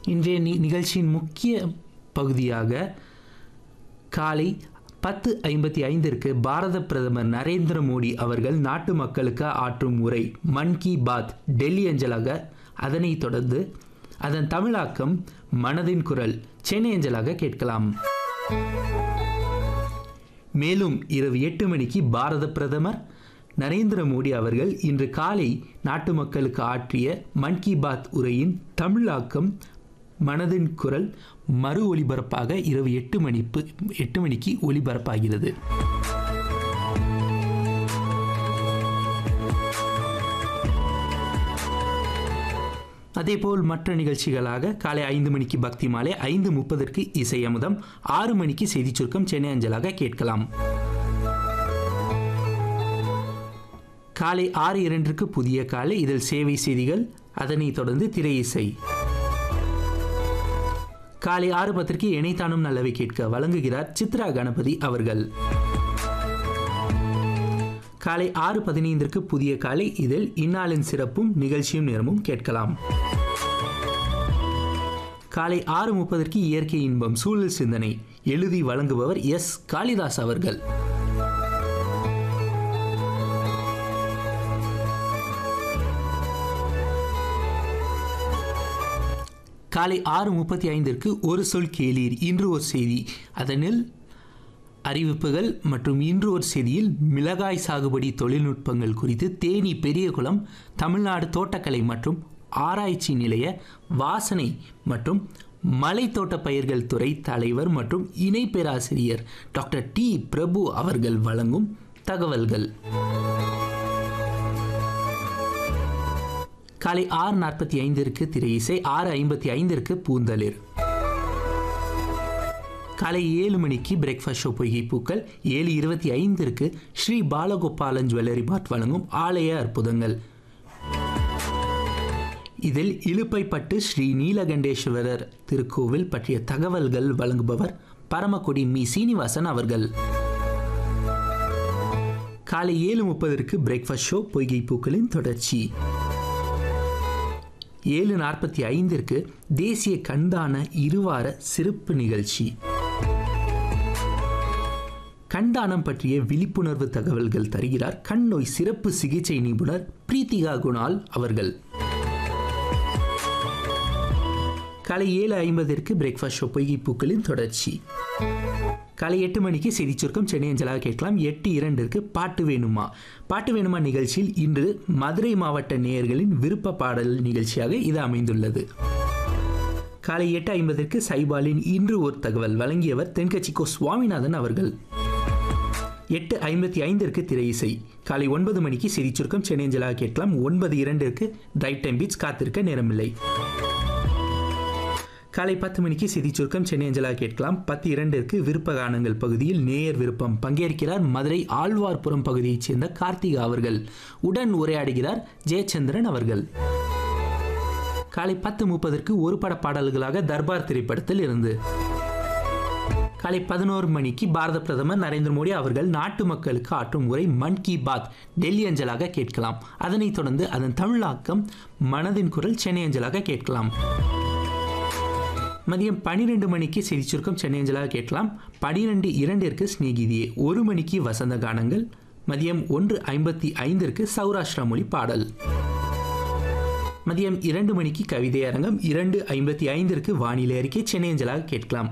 இன்றைய நி நிகழ்ச்சியின் முக்கிய பகுதியாக காலை பத்து ஐம்பத்தி ஐந்திற்கு பாரத பிரதமர் நரேந்திர மோடி அவர்கள் நாட்டு மக்களுக்கு ஆற்றும் உரை மன் கி பாத் டெல்லி அஞ்சலாக அதனைத் தொடர்ந்து அதன் தமிழாக்கம் மனதின் குரல் சென்னை அஞ்சலாக கேட்கலாம் மேலும் இரவு எட்டு மணிக்கு பாரத பிரதமர் நரேந்திர மோடி அவர்கள் இன்று காலை நாட்டு மக்களுக்கு ஆற்றிய மன் கி பாத் உரையின் தமிழாக்கம் மனதின் குரல் மறு ஒலிபரப்பாக இரவு எட்டு மணிப்பு எட்டு மணிக்கு ஒலிபரப்பாகிறது அதேபோல் மற்ற நிகழ்ச்சிகளாக காலை ஐந்து மணிக்கு பக்தி மாலை ஐந்து முப்பதற்கு இசை அமுதம் ஆறு மணிக்கு செய்தி சுருக்கம் சென்னை அஞ்சலாக கேட்கலாம் காலை ஆறு இரண்டிற்கு புதிய காலை இதில் சேவை செய்திகள் அதனைத் தொடர்ந்து திரை இசை காலை ஆறு பத்திற்கு இணைத்தானும் நல்லவை கேட்க வழங்குகிறார் சித்ரா கணபதி அவர்கள் காலை ஆறு பதினைந்திற்கு புதிய காலை இதில் இந்நாளின் சிறப்பும் நிகழ்ச்சியும் நேரமும் கேட்கலாம் காலை ஆறு முப்பதற்கு இயற்கை இன்பம் சூழல் சிந்தனை எழுதி வழங்குபவர் எஸ் காளிதாஸ் அவர்கள் காலை ஆறு முப்பத்தி ஐந்திற்கு ஒரு சொல் கேளீர் இன்று ஒரு செய்தி அதனில் அறிவிப்புகள் மற்றும் இன்று ஒரு செய்தியில் மிளகாய் சாகுபடி தொழில்நுட்பங்கள் குறித்து தேனி பெரியகுளம் தமிழ்நாடு தோட்டக்கலை மற்றும் ஆராய்ச்சி நிலைய வாசனை மற்றும் மலை தோட்ட பயிர்கள் துறை தலைவர் மற்றும் இணை பேராசிரியர் டாக்டர் டி பிரபு அவர்கள் வழங்கும் தகவல்கள் காலை ஆறு நாற்பத்தி ஐந்திற்கு திரை இசை ஆறு ஐம்பத்தி ஐந்திற்கு பூந்தளிர் காலை ஏழு மணிக்கு பிரேக்ஃபாஸ்ட் ஷோ பொய்கை பூக்கள் ஏழு இருபத்தி ஐந்திற்கு ஸ்ரீ பாலகோபாலன் ஜுவல்லரி மார்ட் வழங்கும் ஆலய அற்புதங்கள் இதில் இலுப்பைப்பட்டு ஸ்ரீ நீலகண்டேஸ்வரர் திருக்கோவில் பற்றிய தகவல்கள் வழங்குபவர் பரமக்குடி மீ சீனிவாசன் அவர்கள் காலை ஏழு முப்பதற்கு பிரேக்ஃபாஸ்ட் ஷோ பொய்கை பூக்களின் தொடர்ச்சி ஏழு நாற்பத்தி ஐந்திற்கு தேசிய கண்தான இருவார சிறப்பு நிகழ்ச்சி கண்தானம் பற்றிய விழிப்புணர்வு தகவல்கள் தருகிறார் கண் நோய் சிறப்பு சிகிச்சை நிபுணர் பிரீத்திகா குணால் அவர்கள் காலை ஏழு ஐம்பதிற்கு பிரேக்ஃபாஸ்ட் ஷோ பொய்கை பூக்களின் தொடர்ச்சி காலை எட்டு மணிக்கு செய்தி சுருக்கம் சென்னை அஞ்சலாக கேட்கலாம் எட்டு இரண்டிற்கு பாட்டு வேணுமா பாட்டு வேணுமா நிகழ்ச்சியில் இன்று மதுரை மாவட்ட நேயர்களின் விருப்ப பாடல் நிகழ்ச்சியாக இது அமைந்துள்ளது காலை எட்டு ஐம்பதற்கு சைபாலின் இன்று ஒரு தகவல் வழங்கியவர் தென்கட்சிக்கோ சுவாமிநாதன் அவர்கள் எட்டு ஐம்பத்தி ஐந்திற்கு திரை இசை காலை ஒன்பது மணிக்கு செய்தி சுருக்கம் சென்னை அஞ்சலாக கேட்கலாம் ஒன்பது இரண்டிற்கு டிரைவ் டைம் பீச் காத்திருக்க நேரமில்லை காலை பத்து மணிக்கு செய்தி சுருக்கம் சென்னை அஞ்சலா கேட்கலாம் பத்து இரண்டிற்கு விருப்ப கானங்கள் பகுதியில் நேயர் விருப்பம் பங்கேற்கிறார் மதுரை ஆழ்வார்புரம் பகுதியைச் சேர்ந்த கார்த்திகா அவர்கள் உடன் உரையாடுகிறார் ஜெயச்சந்திரன் அவர்கள் காலை பத்து முப்பதற்கு ஒரு பட பாடல்களாக தர்பார் திரைப்படத்தில் இருந்து காலை பதினோரு மணிக்கு பாரத பிரதமர் நரேந்திர மோடி அவர்கள் நாட்டு மக்களுக்கு ஆற்றும் உரை மன் கி பாத் டெல்லி அஞ்சலாக கேட்கலாம் அதனைத் தொடர்ந்து அதன் தமிழாக்கம் மனதின் குரல் சென்னை அஞ்சலாக கேட்கலாம் மதியம் பன்னிரெண்டு மணிக்கு செய்தி சுருக்கம் சென்னை அஞ்சலாக கேட்கலாம் பனிரெண்டு இரண்டிற்கு ஸ்நேகிதியே ஒரு மணிக்கு வசந்த கானங்கள் மதியம் ஒன்று ஐம்பத்தி ஐந்திற்கு சௌராஷ்டிரா மொழி பாடல் மதியம் இரண்டு மணிக்கு கவிதை அரங்கம் இரண்டு ஐம்பத்தி ஐந்திற்கு வானிலை அறிக்கை சென்னை அஞ்சலாக கேட்கலாம்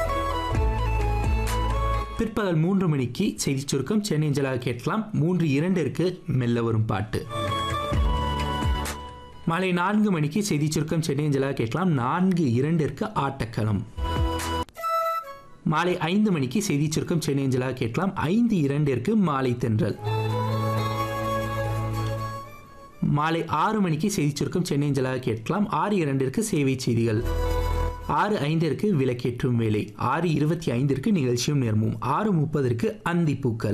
பிற்பகல் மூன்று மணிக்கு செய்தி சுருக்கம் சென்னை அஞ்சலாக கேட்கலாம் மூன்று இரண்டிற்கு மெல்ல வரும் பாட்டு மாலை நான்கு மணிக்கு செய்தி சுருக்கம் சென்னை அஞ்சலாக கேட்கலாம் நான்கு இரண்டிற்கு ஆட்டக்களம் மாலை ஐந்து மணிக்கு செய்தி சுருக்கம் சென்னை அஞ்சலாக கேட்கலாம் ஐந்து இரண்டிற்கு மாலை தென்றல் மாலை ஆறு மணிக்கு செய்தி சுருக்கம் சென்னை அஞ்சலாக கேட்கலாம் ஆறு இரண்டிற்கு சேவை செய்திகள் ஆறு ஐந்திற்கு விளக்கேற்றும் வேலை ஆறு இருபத்தி ஐந்திற்கு நிகழ்ச்சியும் நேர்மும் ஆறு முப்பதற்கு அந்திப்பூக்கள்